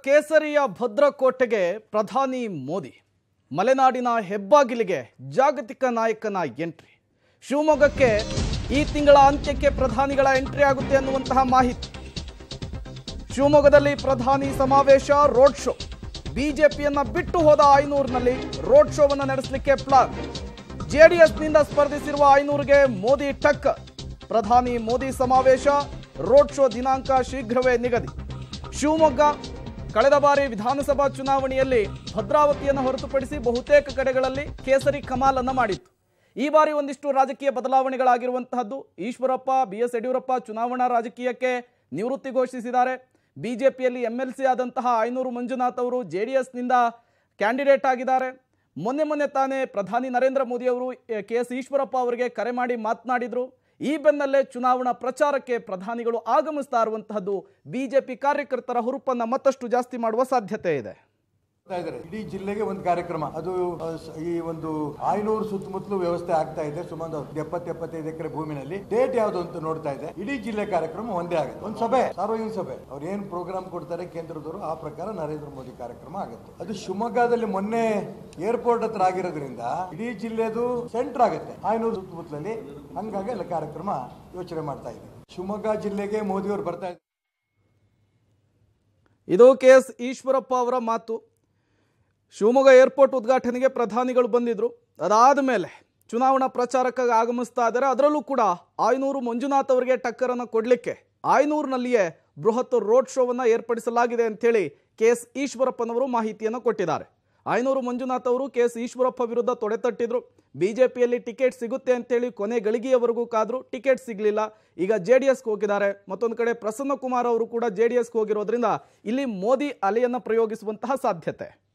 ಕೇಸರಿಯ ಭದ್ರಕೋಟೆಗೆ ಪ್ರಧಾನಿ ಮೋದಿ ಮಲೆನಾಡಿನ ಹೆಬ್ಬಾಗಿಲಿಗೆ ಜಾಗತಿಕ ನಾಯಕನ ಎಂಟ್ರಿ ಶಿವಮೊಗ್ಗಕ್ಕೆ ಈ ತಿಂಗಳ ಅಂತ್ಯಕ್ಕೆ ಪ್ರಧಾನಿಗಳ ಎಂಟ್ರಿ ಆಗುತ್ತೆ ಅನ್ನುವಂತಹ ಮಾಹಿತಿ ಶಿವಮೊಗ್ಗದಲ್ಲಿ ಪ್ರಧಾನಿ ಸಮಾವೇಶ ರೋಡ್ ಶೋ ಬಿಜೆಪಿಯನ್ನ ಬಿಟ್ಟು ಹೋದ ಐನೂರಿನಲ್ಲಿ ರೋಡ್ ಶೋವನ್ನು ನಡೆಸಲಿಕ್ಕೆ ಪ್ಲಾನ್ ಜೆಡಿಎಸ್ನಿಂದ ಸ್ಪರ್ಧಿಸಿರುವ ಐನೂರಿಗೆ ಮೋದಿ ಟಕ್ಕರ್ ಪ್ರಧಾನಿ ಮೋದಿ ಸಮಾವೇಶ ರೋಡ್ ಶೋ ದಿನಾಂಕ ಶೀಘ್ರವೇ ನಿಗದಿ ಶಿವಮೊಗ್ಗ ಕಳೆದ ಬಾರಿ ವಿಧಾನಸಭಾ ಚುನಾವಣೆಯಲ್ಲಿ ಭದ್ರಾವತಿಯನ್ನು ಹೊರತುಪಡಿಸಿ ಬಹುತೇಕ ಕಡೆಗಳಲ್ಲಿ ಕೇಸರಿ ಕಮಾಲನ್ನು ಮಾಡಿತ್ತು ಈ ಬಾರಿ ಒಂದಿಷ್ಟು ರಾಜಕೀಯ ಬದಲಾವಣೆಗಳಾಗಿರುವಂತಹದ್ದು ಈಶ್ವರಪ್ಪ ಬಿ ಎಸ್ ಯಡಿಯೂರಪ್ಪ ಚುನಾವಣಾ ರಾಜಕೀಯಕ್ಕೆ ನಿವೃತ್ತಿ ಘೋಷಿಸಿದ್ದಾರೆ ಬಿಜೆಪಿಯಲ್ಲಿ ಎಂ ಎಲ್ ಸಿ ಆದಂತಹ ಐನೂರು ಮಂಜುನಾಥ್ ಅವರು ಜೆ ಡಿ ಎಸ್ನಿಂದ ಕ್ಯಾಂಡಿಡೇಟ್ ಆಗಿದ್ದಾರೆ ಮೊನ್ನೆ ಮೊನ್ನೆ ತಾನೇ ಪ್ರಧಾನಿ ನರೇಂದ್ರ ಮೋದಿ ಅವರು ಕೆ ಎಸ್ ಈಶ್ವರಪ್ಪ ಅವರಿಗೆ ಕರೆ ಮಾಡಿ ಮಾತನಾಡಿದ್ರು ಈ ಬೆನ್ನಲ್ಲೇ ಚುನಾವಣಾ ಪ್ರಚಾರಕ್ಕೆ ಪ್ರಧಾನಿಗಳು ಆಗಮಿಸ್ತಾ ಇರುವಂತಹದ್ದು ಬಿಜೆಪಿ ಕಾರ್ಯಕರ್ತರ ಹುರುಪನ್ನ ಮತ್ತಷ್ಟು ಜಾಸ್ತಿ ಮಾಡುವ ಸಾಧ್ಯತೆ ಇದೆ ಮಾಡ್ತಾ ಇದ್ದಾರೆ ಇಡೀ ಜಿಲ್ಲೆಗೆ ಒಂದು ಕಾರ್ಯಕ್ರಮ ಅದು ಆ, ಸ- ಈ ಒಂದು ಆಯ್ನೂರು ಸುತ್ತಮುತ್ತಲು ವ್ಯವಸ್ಥೆ ಆಗ್ತಾ ಇದೆ ಸುಮಾರು ಒಂದು ಎಪ್ಪತ್ತು ಎಪ್ಪತ್ತೈದು ಎಕರೆ ಭೂಮಿನಲ್ಲಿ ಡೇಟ್ ಯಾವ್ದು ಅಂತ ನೋಡ್ತಾ ಇದೆ ಇಡೀ ಜಿಲ್ಲೆ ಕಾರ್ಯಕ್ರಮ ಒಂದೇ ಆಗುತ್ತೆ ಒಂದು ಸಭೆ ಸಾರ್ವಜನಿಕ ಸಭೆ ಅವ್ರು ಏನ್ ಪ್ರೋಗ್ರಾಮ್ ಕೊಡ್ತಾರೆ ಕೇಂದ್ರದವರು ಆ ಪ್ರಕಾರ ನರೇಂದ್ರ ಮೋದಿ ಕಾರ್ಯಕ್ರಮ ಆಗುತ್ತೆ ಅದು ಶಿವಮೊಗ್ಗದಲ್ಲಿ ಮೊನ್ನೆ ಏರ್ಪೋರ್ಟ್ ಹತ್ರ ಆಗಿರೋದ್ರಿಂದ ಇಡೀ ಜಿಲ್ಲೆದು ಸೆಂಟರ್ ಆಗುತ್ತೆ ಆಯ್ನೂರು ಸುತ್ತಮುತ್ತಲಲ್ಲಿ ಹಂಗಾಗಿ ಅಲ್ಲಿ ಕಾರ್ಯಕ್ರಮ ಯೋಚನೆ ಮಾಡ್ತಾ ಇದೆ ಶಿವಮೊಗ್ಗ ಜಿಲ್ಲೆಗೆ ಮೋದಿ ಅವರು ಬರ್ತಾ ಇದ್ದಾರೆ ಇದು ಕೆ ಎಸ್ ಈಶ್ವರಪ್ಪ ಅವರ ಮಾತು ಶಿವಮೊಗ್ಗ ಏರ್ಪೋರ್ಟ್ ಉದ್ಘಾಟನೆಗೆ ಪ್ರಧಾನಿಗಳು ಬಂದಿದ್ರು ಅದಾದ ಮೇಲೆ ಚುನಾವಣಾ ಪ್ರಚಾರಕ್ಕಾಗಿ ಆಗಮಿಸ್ತಾ ಇದ್ದಾರೆ ಅದರಲ್ಲೂ ಕೂಡ ಆಯ್ನೂರು ಮಂಜುನಾಥ್ ಅವರಿಗೆ ಟಕ್ಕರನ್ನು ಕೊಡಲಿಕ್ಕೆ ಆಯ್ನೂರಿನಲ್ಲಿಯೇ ಬೃಹತ್ ರೋಡ್ ಶೋವನ್ನು ಏರ್ಪಡಿಸಲಾಗಿದೆ ಅಂತೇಳಿ ಕೆ ಎಸ್ ಈಶ್ವರಪ್ಪನವರು ಮಾಹಿತಿಯನ್ನು ಕೊಟ್ಟಿದ್ದಾರೆ ಆಯ್ನೂರು ಮಂಜುನಾಥ್ ಅವರು ಕೆ ಎಸ್ ಈಶ್ವರಪ್ಪ ವಿರುದ್ಧ ತೊಡೆತಟ್ಟಿದ್ರು ಬಿಜೆಪಿಯಲ್ಲಿ ಟಿಕೆಟ್ ಸಿಗುತ್ತೆ ಅಂತೇಳಿ ಕೊನೆ ಗಳಿಗೆಯವರೆಗೂ ಕಾದ್ರು ಟಿಕೆಟ್ ಸಿಗಲಿಲ್ಲ ಈಗ ಜೆ ಡಿ ಎಸ್ಗೆ ಹೋಗಿದ್ದಾರೆ ಮತ್ತೊಂದು ಕಡೆ ಪ್ರಸನ್ನ ಕುಮಾರ್ ಅವರು ಕೂಡ ಜೆ ಡಿ ಎಸ್ಗೆ ಹೋಗಿರೋದ್ರಿಂದ ಇಲ್ಲಿ ಮೋದಿ ಅಲೆಯನ್ನು ಪ್ರಯೋಗಿಸುವಂತಹ ಸಾಧ್ಯತೆ